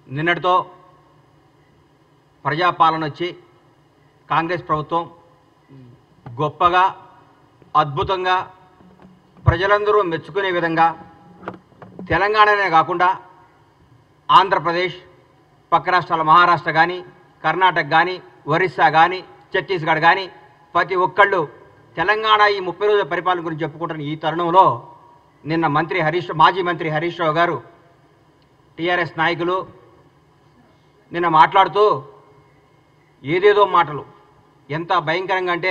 నిన్నటితో ప్రజాపాలన వచ్చి కాంగ్రెస్ ప్రభుత్వం గొప్పగా అద్భుతంగా ప్రజలందరూ మెచ్చుకునే విధంగా తెలంగాణనే కాకుండా ఆంధ్రప్రదేశ్ పక్క రాష్ట్రాల మహారాష్ట్ర కానీ కర్ణాటక కానీ ఒరిస్సా కానీ ఛత్తీస్గఢ్ కానీ ప్రతి ఒక్కళ్ళు తెలంగాణ ఈ ముప్పై రోజుల పరిపాలన గురించి చెప్పుకుంటున్న ఈ తరుణంలో నిన్న మంత్రి హరీష్ మాజీ మంత్రి హరీష్ రావు గారు టీఆర్ఎస్ నాయకులు నిన్న మాట్లాడుతూ ఏదేదో మాటలు ఎంత భయంకరంగా అంటే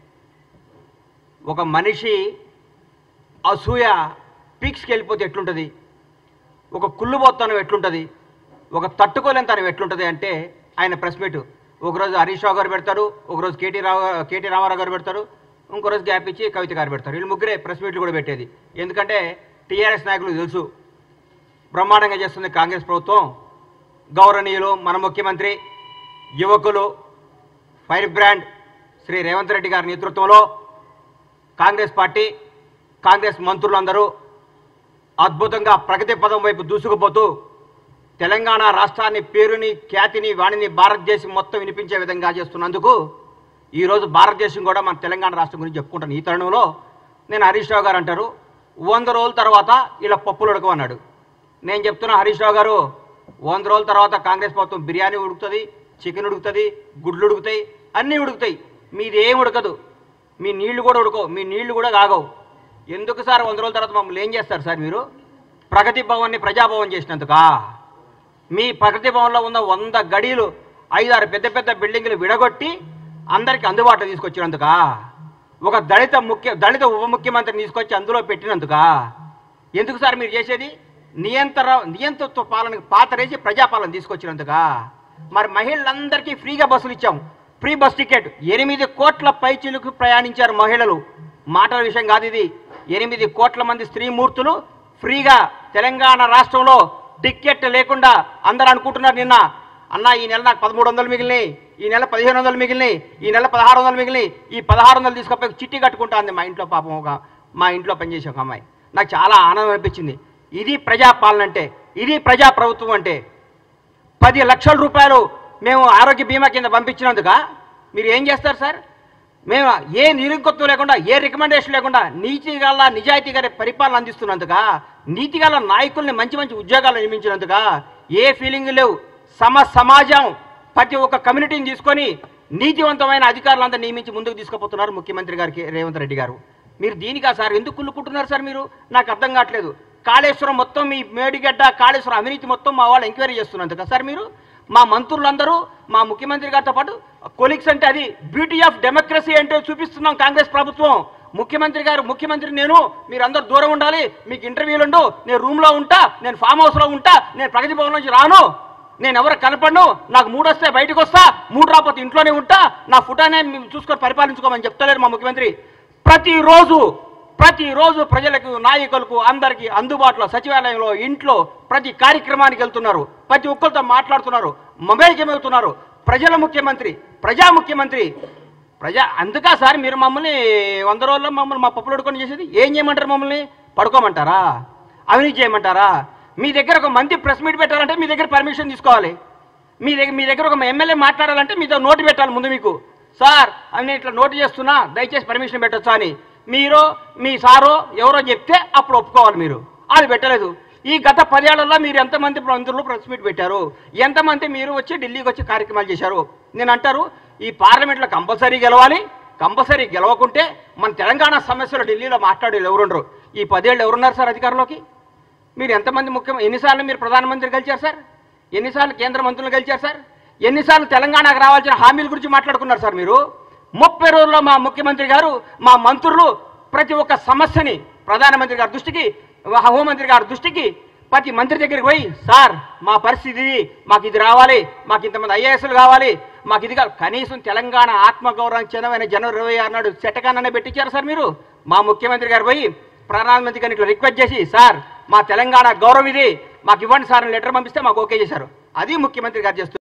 ఒక మనిషి అసూయ పీక్స్కి వెళ్ళిపోతే ఎట్లుంటుంది ఒక కుళ్ళుబోత్తనం ఎట్లుంటుంది ఒక తట్టుకోలేనితనం ఎట్లుంటుంది అంటే ఆయన ప్రెస్ మీట్ ఒకరోజు హరీష్ రావు గారు పెడతారు ఒకరోజు కేటీ రావు కేటీ రామారావు గారు పెడతారు ఇంకో రోజు గ్యాప్ ఇచ్చి కవిత గారు పెడతారు వీళ్ళు ముగ్గురే ప్రెస్ మీట్లు కూడా పెట్టేది ఎందుకంటే టీఆర్ఎస్ నాయకులకు తెలుసు బ్రహ్మాండంగా చేస్తుంది కాంగ్రెస్ ప్రభుత్వం గౌరవనీయులు మన ముఖ్యమంత్రి యువకులు ఫైర్ బ్రాండ్ శ్రీ రేవంత్ రెడ్డి గారి నేతృత్వంలో కాంగ్రెస్ పార్టీ కాంగ్రెస్ మంత్రులందరూ అద్భుతంగా ప్రగతి పదం వైపు దూసుకుపోతూ తెలంగాణ రాష్ట్రాన్ని పేరుని ఖ్యాతిని వాణిని భారతదేశం మొత్తం వినిపించే విధంగా చేస్తున్నందుకు ఈరోజు భారతదేశం కూడా మన తెలంగాణ రాష్ట్రం గురించి చెప్పుకుంటాను ఈ తరుణంలో నేను హరీష్ రావు గారు అంటారు వంద రోజుల తర్వాత ఇలా పప్పులు ఉడకమన్నాడు నేను చెప్తున్నా హరీష్ రావు గారు వంద రోజుల తర్వాత కాంగ్రెస్ ప్రభుత్వం బిర్యానీ ఉడుకుతుంది చికెన్ ఉడుకుతుంది గుడ్లు ఉడుకుతాయి అన్నీ ఉడుకుతాయి మీది ఏం ఉడకదు మీ నీళ్లు కూడా ఉడకవు మీ నీళ్లు కూడా కాగవు ఎందుకు సార్ వంద రోజుల తర్వాత మమ్మల్ని ఏం చేస్తారు సార్ మీరు ప్రగతి భవన్ని ప్రజాభవన్ చేసినందుకా మీ ప్రగతి భవన్లో ఉన్న వంద గడీలు ఐదారు పెద్ద పెద్ద బిల్డింగులు విడగొట్టి అందరికీ అందుబాటులో తీసుకొచ్చినందుకా ఒక దళిత ముఖ్య దళిత ఉప ముఖ్యమంత్రిని తీసుకొచ్చి అందులో పెట్టినందుకా ఎందుకు సార్ మీరు చేసేది నియంత్ర నియంతృత్వ పాలనకు పాతరేసి ప్రజాపాలన తీసుకొచ్చినందుకా మరి మహిళలందరికీ ఫ్రీగా బస్సులు ఇచ్చాం ఫ్రీ బస్ టికెట్ ఎనిమిది కోట్ల పైచిలకు ప్రయాణించారు మహిళలు మాటల విషయం కాదు ఇది ఎనిమిది కోట్ల మంది స్త్రీమూర్తులు ఫ్రీగా తెలంగాణ రాష్ట్రంలో టికెట్ లేకుండా అందరూ అనుకుంటున్నారు నిన్న అన్న ఈ నెల నాకు పదమూడు వందలు మిగిలినాయి ఈ నెల పదిహేను వందలు మిగిలినాయి ఈ నెల పదహారు వందలు మిగిలినాయి ఈ పదహారు వందలు తీసుకపోయి చిట్టి కట్టుకుంటా ఉంది మా ఇంట్లో పాపం ఒక మా ఇంట్లో పనిచేసే ఒక అమ్మాయి నాకు చాలా ఆనందం అనిపించింది ఇది ప్రజాపాలన అంటే ఇది ప్రజా ప్రభుత్వం అంటే పది లక్షల రూపాయలు మేము ఆరోగ్య బీమా కింద పంపించినందుక మీరు ఏం చేస్తారు సార్ మేము ఏ నిరుంకొత్తు లేకుండా ఏ రికమెండేషన్ లేకుండా నీతి గల నిజాయితీ గారి పరిపాలన అందిస్తున్నందుక నీతి గల నాయకుల్ని మంచి మంచి ఉద్యోగాలు నియమించినందుక ఏ ఫీలింగ్ లేవు సమ సమాజం ప్రతి ఒక్క కమ్యూనిటీని తీసుకొని నీతివంతమైన అధికారులంతా నియమించి ముందుకు తీసుకుపోతున్నారు ముఖ్యమంత్రి గారికి రేవంత్ రెడ్డి గారు మీరు దీనికా సార్ ఎందుకు కుళ్ళుకుంటున్నారు సార్ మీరు నాకు అర్థం కావట్లేదు కాళేశ్వరం మొత్తం మీ మేడిగడ్డ కాళేశ్వరం అవినీతి మొత్తం మా వాళ్ళు ఎంక్వైరీ చేస్తున్నందుక సార్ మీరు మా మంత్రులందరూ మా ముఖ్యమంత్రి గారితో పాటు కొలిక్స్ అంటే అది బ్యూటీ ఆఫ్ డెమోక్రసీ అంటే చూపిస్తున్నాం కాంగ్రెస్ ప్రభుత్వం ముఖ్యమంత్రి గారు ముఖ్యమంత్రి నేను మీరందరూ దూరం ఉండాలి మీకు ఇంటర్వ్యూలు ఉండు నేను రూమ్లో ఉంటా నేను ఫామ్ హౌస్లో ఉంటా నేను ప్రగతి భవన్ నుంచి రాను నేను ఎవరు కనపడను నాకు మూడు వస్తే బయటకు వస్తా మూడు రాకపోతే ఇంట్లోనే ఉంటా నా ఫుటానే మీరు చూసుకొని పరిపాలించుకోమని చెప్తలేరు మా ముఖ్యమంత్రి ప్రతిరోజు ప్రతిరోజు ప్రజలకు నాయకులకు అందరికీ అందుబాటులో సచివాలయంలో ఇంట్లో ప్రతి కార్యక్రమానికి వెళ్తున్నారు ప్రతి ఒక్కరితో మాట్లాడుతున్నారు మమేకమవుతున్నారు ప్రజల ముఖ్యమంత్రి ప్రజా ముఖ్యమంత్రి ప్రజా అందుకా సార్ మీరు మమ్మల్ని వంద రోజుల్లో మమ్మల్ని మా పప్పులు ఉడుకొని చేసేది ఏం చేయమంటారు మమ్మల్ని పడుకోమంటారా అవినీతి చేయమంటారా మీ దగ్గర ఒక మంత్రి ప్రెస్ మీట్ పెట్టాలంటే మీ దగ్గర పర్మిషన్ తీసుకోవాలి మీ దగ్గర మీ దగ్గర ఒక ఎమ్మెల్యే మాట్లాడాలంటే మీతో నోటు పెట్టాలి ముందు మీకు సార్ అని నేను ఇట్లా నోటు చేస్తున్నా దయచేసి పర్మిషన్ పెట్టొచ్చా అని మీరు మీ సారో ఎవరో చెప్తే అప్పుడు ఒప్పుకోవాలి మీరు అది పెట్టలేదు ఈ గత పదేళ్లలో మీరు ఎంతమంది మంత్రులు ప్రెస్ మీట్ పెట్టారు ఎంతమంది మీరు వచ్చి ఢిల్లీకి వచ్చి కార్యక్రమాలు చేశారు నేను అంటారు ఈ పార్లమెంట్లో కంపల్సరీ గెలవాలి కంపల్సరీ గెలవకుంటే మన తెలంగాణ సమస్యలు ఢిల్లీలో మాట్లాడేది ఎవరుండరు ఈ పదేళ్ళు ఎవరున్నారు సార్ అధికారంలోకి మీరు ఎంతమంది ముఖ్యం ఎన్నిసార్లు మీరు ప్రధానమంత్రి కలిచారు సార్ ఎన్నిసార్లు కేంద్ర మంత్రులు కలిచారు సార్ ఎన్నిసార్లు తెలంగాణకు రావాల్సిన హామీల గురించి మాట్లాడుకున్నారు సార్ మీరు ముప్పై రోజుల్లో మా ముఖ్యమంత్రి గారు మా మంత్రులు ప్రతి ఒక్క సమస్యని ప్రధానమంత్రి గారి దృష్టికి హోంమంత్రి గారి దృష్టికి ప్రతి మంత్రి దగ్గరికి పోయి సార్ మా పరిస్థితి ఇది మాకు ఇది రావాలి మాకు ఇంతమంది ఐఏఎస్లు కావాలి మాకు ఇది కావాలి కనీసం తెలంగాణ ఆత్మగౌరవం చెందమైన జనవరి ఇరవై ఆరు నాడు చెట్టకాననే పెట్టించారు సార్ మీరు మా ముఖ్యమంత్రి గారు పోయి ప్రధానమంత్రి గారిని ఇట్లా రిక్వెస్ట్ చేసి సార్ మా తెలంగాణ గౌరవం ఇది మాకు ఇవ్వండి సార్ అని లెటర్ పంపిస్తే మాకు ఓకే చేశారు అది ముఖ్యమంత్రి గారు చేస్తున్నారు